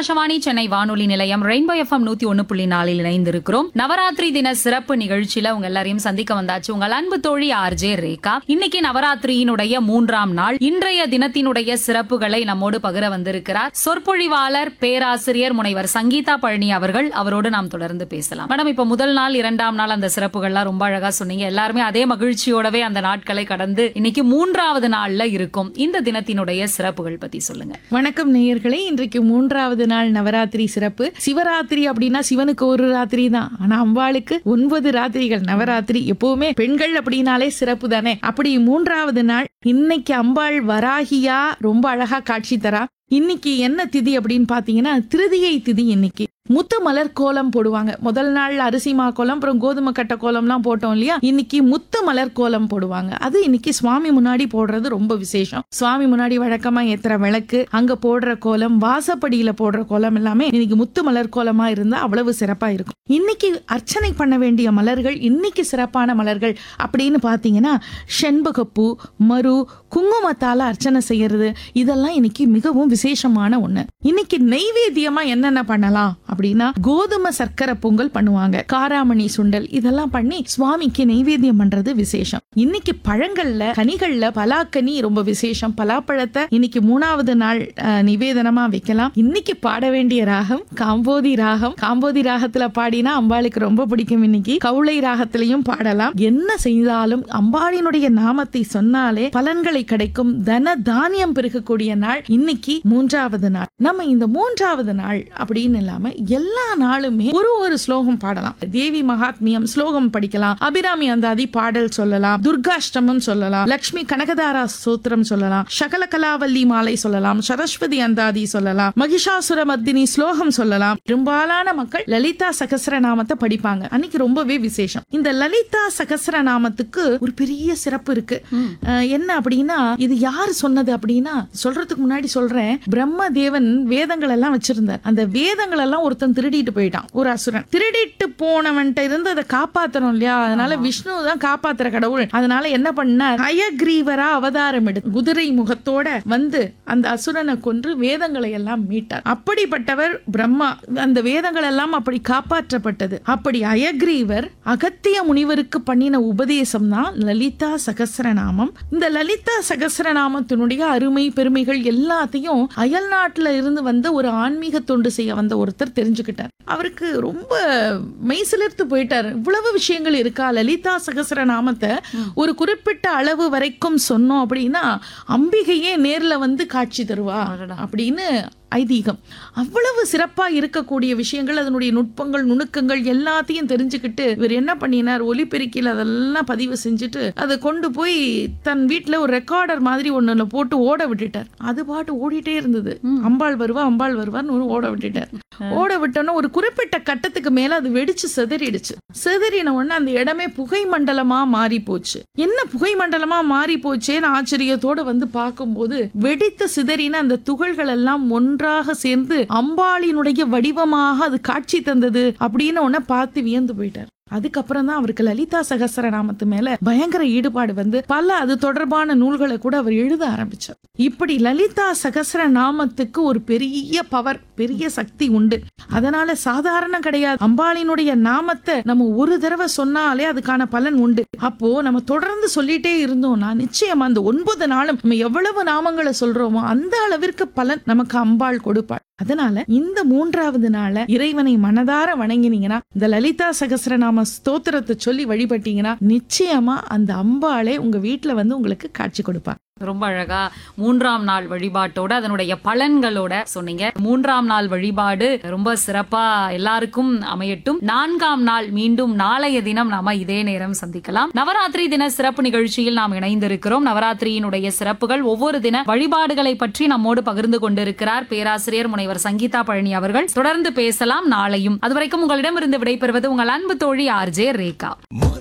ஆகாஷவாணி சென்னை வானொலி நிலையம் rainbow FM நூத்தி ஒன்னு புள்ளி நாலில் இணைந்திருக்கிறோம் நவராத்திரி தின சிறப்பு நிகழ்ச்சியில உங்க எல்லாரையும் சந்திக்க வந்தாச்சு உங்கள் அன்பு தோழி ஆர்ஜே ரேகா இன்னைக்கு நவராத்திரியினுடைய மூன்றாம் நாள் இன்றைய தினத்தினுடைய சிறப்புகளை நம்மோடு பகிர வந்திருக்கிறார் சொற்பொழிவாளர் பேராசிரியர் முனைவர் சங்கீதா பழனி அவர்கள் அவரோடு நாம் தொடர்ந்து பேசலாம் மேடம் இப்ப முதல் நாள் இரண்டாம் நாள் அந்த சிறப்புகள்லாம் ரொம்ப அழகா சொன்னீங்க எல்லாருமே அதே மகிழ்ச்சியோடவே அந்த நாட்களை கடந்து இன்னைக்கு மூன்றாவது நாள்ல இருக்கும் இந்த தினத்தினுடைய சிறப்புகள் பத்தி சொல்லுங்க வணக்கம் நேயர்களே இன்றைக்கு மூன்றாவது நாள் நவராத்திரி சிறப்பு சிவராத்திரி அப்படின்னா சிவனுக்கு ஒரு ராத்திரி தான் ஆனா அம்பாளுக்கு ஒன்பது ராத்திரிகள் நவராத்திரி எப்பவுமே பெண்கள் அப்படின்னாலே சிறப்பு தானே அப்படி மூன்றாவது நாள் இன்னைக்கு அம்பாள் வராகியா ரொம்ப அழகா காட்சி தரா இன்னைக்கு என்ன திதி அப்படின்னு பாத்தீங்கன்னா திருதியை திதி இன்னைக்கு முத்து மலர் கோலம் போடுவாங்க முதல் நாள் அரிசி மா கோலம் அப்புறம் கோதுமை கட்ட கோலம்லாம் போட்டோம் இல்லையா இன்னைக்கு முத்து மலர் கோலம் போடுவாங்க அது இன்னைக்கு சுவாமி முன்னாடி போடுறது ரொம்ப விசேஷம் சுவாமி முன்னாடி வழக்கமா ஏத்துற விளக்கு அங்க போடுற கோலம் வாசப்படியில போடுற கோலம் எல்லாமே இன்னைக்கு முத்து மலர் கோலமா இருந்தா அவ்வளவு சிறப்பா இருக்கும் இன்னைக்கு அர்ச்சனை பண்ண வேண்டிய மலர்கள் இன்னைக்கு சிறப்பான மலர்கள் அப்படின்னு பாத்தீங்கன்னா செண்பகப்பூ மரு குங்குமத்தால அர்ச்சனை செய்யறது இதெல்லாம் இன்னைக்கு மிகவும் விசேஷமான ஒண்ணு இன்னைக்கு நெய்வேத்தியமா என்னென்ன பண்ணலாம் அப்படின்னா கோதுமை சர்க்கரை பொங்கல் பண்ணுவாங்க காராமணி சுண்டல் இதெல்லாம் பண்ணி சுவாமிக்கு நெய்வேத்தியம் பண்றது விசேஷம் இன்னைக்கு பழங்கள்ல கனிகள்ல பலாக்கனி ரொம்ப விசேஷம் பலாப்பழத்தை இன்னைக்கு மூணாவது நாள் அஹ், நிவேதனமா வைக்கலாம் இன்னைக்கு பாட வேண்டிய ராகம் காம்போதி ராகம் காம்போதி ராகத்துல பாடினா அம்பாளுக்கு ரொம்ப பிடிக்கும் இன்னைக்கு கவுளை ராகத்திலையும் பாடலாம் என்ன செய்தாலும் அம்பாளினுடைய நாமத்தை சொன்னாலே பலன்களை கிடைக்கும் தன தானியம் பெருகக்கூடிய நாள் இன்னைக்கு மூன்றாவது நாள் நம்ம இந்த மூன்றாவது நாள் அப்படின்னு இல்லாம எல்லா நாளுமே ஒரு ஒரு ஸ்லோகம் பாடலாம் தேவி மகாத்மியம் ஸ்லோகம் படிக்கலாம் அபிராமி அந்தாதி பாடல் சொல்லலாம் துர்காஷ்டமம் சொல்லலாம் லக்ஷ்மி கனகதாரா சூத்திரம் சொல்லலாம் சகல கலாவல்லி மாலை சொல்லலாம் சரஸ்வதி அந்தாதி சொல்லலாம் மகிஷாசுர மர்தினி ஸ்லோகம் சொல்லலாம் பெரும்பாலான மக்கள் லலிதா சகஸ்ரநாமத்தை படிப்பாங்க அன்னைக்கு ரொம்பவே விசேஷம் இந்த லலிதா சகஸ்ரநாமத்துக்கு ஒரு பெரிய சிறப்பு இருக்கு அஹ் என்ன அப்படின்னா இது யார் சொன்னது அப்படின்னா சொல்றதுக்கு முன்னாடி சொல்றேன் பிரம்ம தேவன் வேதங்கள் எல்லாம் வச்சிருந்தார் அந்த வேதங்கள் எல்லாம் ஒருத்தன் திருடிட்டு போயிட்டான் ஒரு அசுரன் திருடிட்டு போனவன்ட்ட இருந்து அதை காப்பாத்தணும் இல்லையா அதனால விஷ்ணு தான் காப்பாத்துற கடவுள் அதனால என்ன பண்ணார் ஹயக்ரீவரா அவதாரம் எடுத்து குதிரை முகத்தோட வந்து அந்த அசுரனை கொன்று வேதங்களை எல்லாம் மீட்டார் அப்படிப்பட்டவர் பிரம்மா அந்த வேதங்கள் எல்லாம் அப்படி காப்பாற்றப்பட்டது அப்படி அயக்ரீவர் அகத்திய முனிவருக்கு பண்ணின உபதேசம் தான் லலிதா சகஸ்ரநாமம் இந்த லலிதா சகஸ்ரநாமத்தினுடைய அருமை பெருமைகள் எல்லாத்தையும் அயல் நாட்டுல இருந்து வந்த ஒரு ஆன்மீக தொண்டு செய்ய வந்த ஒருத்தர் தெரிஞ்சுக்கிட்டார் அவருக்கு ரொம்ப மெய்சிலிர்த்து போயிட்டார் இவ்வளவு விஷயங்கள் இருக்கா லலிதா சகஸ்ரநாமத்தை ஒரு குறிப்பிட்ட அளவு வரைக்கும் சொன்னோம் அப்படின்னா அம்பிகையே நேர்ல வந்து காட்சி தருவா அப்படின்னு ஐதீகம் அவ்வளவு சிறப்பா இருக்கக்கூடிய விஷயங்கள் அதனுடைய நுட்பங்கள் நுணுக்கங்கள் எல்லாத்தையும் தெரிஞ்சுக்கிட்டு இவர் என்ன பண்ணினார் ஒலிபெருக்கியில் அதெல்லாம் பதிவு செஞ்சுட்டு அதை கொண்டு போய் தன் வீட்டுல ஒரு ரெக்கார்டர் மாதிரி ஒண்ணுல போட்டு ஓட விட்டுட்டார் அது பாட்டு ஓடிட்டே இருந்தது அம்பாள் வருவா அம்பாள் வருவான்னு ஒரு ஓட விட்டுட்டார் ஓட விட்டோன்னா ஒரு குறிப்பிட்ட கட்டத்துக்கு மேல அது வெடிச்சு சிதறிடுச்சு சிதறின உடனே அந்த இடமே புகை மண்டலமா மாறி போச்சு என்ன புகை மண்டலமா மாறி போச்சேன்னு ஆச்சரியத்தோட வந்து பார்க்கும்போது வெடித்து சிதறின அந்த துகள்கள் எல்லாம் ஒன்றாக சேர்ந்து அம்பாளினுடைய வடிவமாக அது காட்சி தந்தது அப்படின்னு உடனே பார்த்து வியந்து போயிட்டார் அதுக்கப்புறம் தான் அவருக்கு லலிதா சகஸ்ரநாமத்து மேல பயங்கர ஈடுபாடு வந்து பல அது தொடர்பான நூல்களை கூட அவர் எழுத ஆரம்பிச்சார் இப்படி லலிதா சகஸ்ரநாமத்துக்கு ஒரு பெரிய பவர் பெரிய சக்தி உண்டு அதனால சாதாரண கிடையாது அம்பாளினுடைய நாமத்தை நம்ம ஒரு தடவை சொன்னாலே அதுக்கான பலன் உண்டு அப்போ நம்ம தொடர்ந்து சொல்லிட்டே இருந்தோம்னா நிச்சயமா அந்த ஒன்பது நாளும் நம்ம எவ்வளவு நாமங்களை சொல்றோமோ அந்த அளவிற்கு பலன் நமக்கு அம்பாள் கொடுப்பாள் அதனால இந்த மூன்றாவது நாள இறைவனை மனதார வணங்கினீங்கன்னா இந்த லலிதா சகஸ்ரநாம ஸ்தோத்திரத்தை சொல்லி வழிபட்டீங்கன்னா நிச்சயமா அந்த அம்பாளே உங்க வீட்டுல வந்து உங்களுக்கு காட்சி கொடுப்பா ரொம்ப அழகா மூன்றாம் நாள் வழிபாட்டோட அதனுடைய பலன்களோட சொன்னீங்க மூன்றாம் நாள் வழிபாடு ரொம்ப சிறப்பா எல்லாருக்கும் அமையட்டும் நான்காம் நாள் மீண்டும் நாளைய தினம் நாம இதே நேரம் சந்திக்கலாம் நவராத்திரி தின சிறப்பு நிகழ்ச்சியில் நாம் இணைந்திருக்கிறோம் நவராத்திரியினுடைய சிறப்புகள் ஒவ்வொரு தின வழிபாடுகளை பற்றி நம்மோடு பகிர்ந்து கொண்டிருக்கிறார் பேராசிரியர் முனைவர் சங்கீதா பழனி அவர்கள் தொடர்ந்து பேசலாம் நாளையும் அதுவரைக்கும் உங்களிடமிருந்து விடைபெறுவது உங்கள் அன்பு தோழி ஆர்ஜே ரேகா